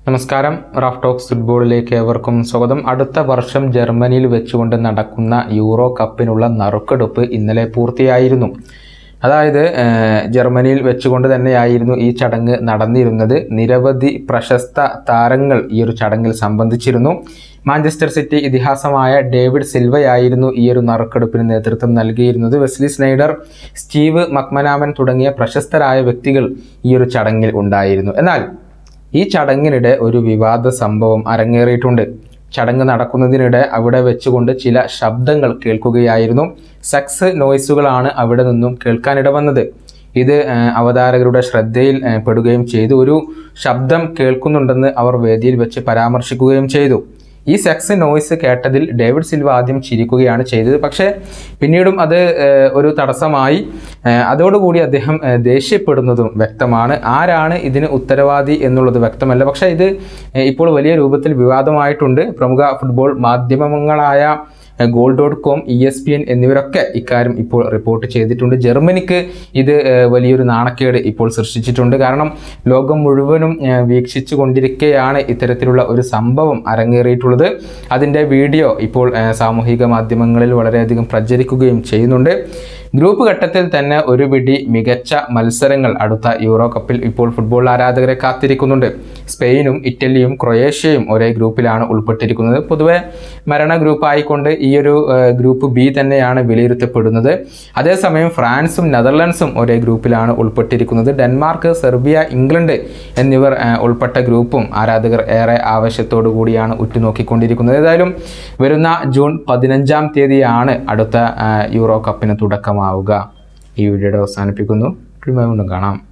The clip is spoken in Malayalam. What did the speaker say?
നമസ്കാരം റാഫ് ടോക്സ് ഫുട്ബോളിലേക്ക് ഏവർക്കും സ്വാഗതം അടുത്ത വർഷം ജർമ്മനിയിൽ വെച്ചുകൊണ്ട് നടക്കുന്ന യൂറോ കപ്പിനുള്ള നറുക്കെടുപ്പ് ഇന്നലെ പൂർത്തിയായിരുന്നു അതായത് ഏഹ്, ജർമ്മനിയിൽ വെച്ചുകൊണ്ട് തന്നെയായിരുന്നു ഈ ചടങ്ങ് നടന്നിരുന്നത് നിരവധി പ്രശസ്ത താരങ്ങൾ ഈ ഒരു ചടങ്ങിൽ സംബന്ധിച്ചിരുന്നു മാഞ്ചസ്റ്റർ സിറ്റി ഇതിഹാസമായ ഡേവിഡ് സിൽവയായിരുന്നു ഈ ഒരു നറുക്കെടുപ്പിന് നേതൃത്വം നൽകിയിരുന്നത് വെസ്ലി സ്നൈഡർ സ്റ്റീവ് മക്മനാമൻ തുടങ്ങിയ പ്രശസ്തരായ വ്യക്തികൾ ഈ ഒരു ചടങ്ങിൽ ഉണ്ടായിരുന്നു എന്നാൽ ഈ ചടങ്ങിനിടെ ഒരു വിവാദ സംഭവം അരങ്ങേറിയിട്ടുണ്ട് ചടങ്ങ് നടക്കുന്നതിനിടെ അവിടെ വെച്ചുകൊണ്ട് ചില ശബ്ദങ്ങൾ കേൾക്കുകയായിരുന്നു സെക്സ് നോയ്സുകളാണ് അവിടെ നിന്നും കേൾക്കാനിട വന്നത് ഇത് ആ, അവതാരകരുടെ ശ്രദ്ധയിൽ ആ, പെടുകയും ചെയ്തു ഒരു ശബ്ദം കേൾക്കുന്നുണ്ടെന്ന് അവർ വേദിയിൽ വെച്ച് പരാമർശിക്കുകയും ചെയ്തു ഈ സെക്സ് നോയ്സ് കേട്ടതിൽ ഡേവിഡ് സിൽവ ആദ്യം ചിരിക്കുകയാണ് ചെയ്തത് പക്ഷേ പിന്നീടും അത് ഏഹ്, ഒരു തടസ്സമായി ഏഹ്, അതോടുകൂടി അദ്ദേഹം ഏഹ്, ദേഷ്യപ്പെടുന്നതും വ്യക്തമാണ് ആരാണ് ഇതിന് ഉത്തരവാദി എന്നുള്ളത് വ്യക്തമല്ല പക്ഷേ ഇത് ഏഹ്, ഇപ്പോൾ വലിയ രൂപത്തിൽ വിവാദമായിട്ടുണ്ട് പ്രമുഖ ഫുട്ബോൾ മാധ്യമങ്ങളായ goal dot com E S P N എന്നിവരൊക്കെ ഇക്കാര്യം ഇപ്പോൾ റിപ്പോർട്ട് ചെയ്തിട്ടുണ്ട് ജർമ്മനിക്ക് ഇത് ഏഹ്, വലിയൊരു നാണക്കേട് ഇപ്പോൾ സൃഷ്ടിച്ചിട്ടുണ്ട് കാരണം ലോകം മുഴുവനും ഏഹ്, വീക്ഷിച്ചു കൊണ്ടിരിക്കെയാണ് ഇത്തരത്തിലുള്ള ഒരു സംഭവം അരങ്ങേറിയിട്ടുള്ളത് അതിൻ്റെ വീഡിയോ ഇപ്പോൾ ഏഹ്, സാമൂഹിക മാധ്യമങ്ങളിൽ വളരെയധികം പ്രചരിക്കുകയും ചെയ്യുന്നുണ്ട് ഗ്രൂപ്പ് ഘട്ടത്തിൽ തന്നെ ഒരു പിടി മികച്ച മത്സരങ്ങൾ അടുത്ത യൂറോ കപ്പിൽ ഇപ്പോൾ ഫുട്ബോൾ ആരാധകരെ കാത്തിരിക്കുന്നുണ്ട് സ്പെയിനും ഇറ്റലിയും ക്രൊയേഷ്യയും ഒരേ ഗ്രൂപ്പിലാണ് ഉൾപ്പെട്ടിരിക്കുന്നത് പൊതുവെ മരണ ഗ്രൂപ്പ് ആയിക്കൊണ്ട് ഈ ഒരു ഏഹ്, ഗ്രൂപ്പ് ബി തന്നെയാണ് വിലയിരുത്തപ്പെടുന്നത് അതേസമയം ഫ്രാൻസും നെതർലൻഡ്സും ഒരേ ഗ്രൂപ്പിലാണ് ഉൾപ്പെട്ടിരിക്കുന്നത് ഡെൻമാർക്ക് സെർബിയ ഇംഗ്ലണ്ട് എന്നിവർ ഏഹ്, ഉൾപ്പെട്ട ഗ്രൂപ്പും ആരാധകർ ഏറെ ആവശ്യത്തോടു കൂടിയാണ് ഉറ്റുനോക്കിക്കൊണ്ടിരിക്കുന്നത് ഏതായാലും വരുന്ന ജൂൺ പതിനഞ്ചാം തീയതിയാണ് അടുത്ത ഏഹ്, യൂറോ കപ്പിന് തുടക്കമാവുക ഈ വീഡിയോയുടെ അവസാനിപ്പിക്കുന്നു വീണ്ടും കാണാം